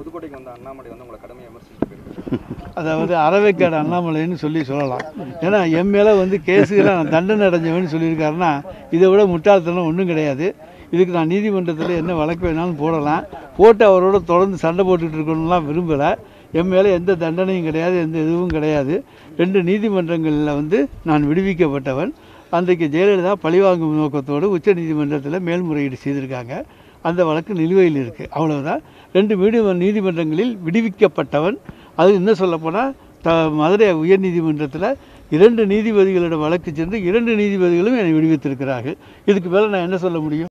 புதுக்கோட்டைக்கு வந்த அண்ணாமலை வந்து உங்களை கடுமையாக விமர்சிச்சுட்டு போயிருக்காரு அதாவது அறவைக்காடு அண்ணாமலைன்னு சொல்லி சொல்லலாம் ஏன்னா என் மேலே வந்து கேஸுக்கு நான் தண்டனை அடைஞ்சவன்னு சொல்லியிருக்காருன்னா இதை விட முட்டாள்தனம் ஒன்றும் கிடையாது இதுக்கு நான் நீதிமன்றத்தில் என்ன வழக்கு வேணாலும் போடலாம் போட்டு அவரோட தொடர்ந்து சண்டை போட்டுட்டு இருக்கணும்லாம் விரும்பலை என் மேலே எந்த தண்டனையும் கிடையாது எந்த இதுவும் கிடையாது ரெண்டு நீதிமன்றங்களில் வந்து நான் விடுவிக்கப்பட்டவன் அன்றைக்கு ஜெயலலிதா பழிவாங்கும் நோக்கத்தோடு உச்ச நீதிமன்றத்தில் மேல்முறையீடு செய்திருக்காங்க அந்த வழக்கு நிலுவையில் இருக்குது அவ்வளவுதான் ரெண்டு மீடி நீதிமன்றங்களில் விடுவிக்கப்பட்டவன் அது இன்னும் சொல்லப்போனால் த மதுரை உயர் நீதிமன்றத்தில் இரண்டு நீதிபதிகளோட வழக்கு சென்று இரண்டு நீதிபதிகளும் என்னை விடுவித்திருக்கிறார்கள் இதுக்கு மேலே நான் என்ன சொல்ல முடியும்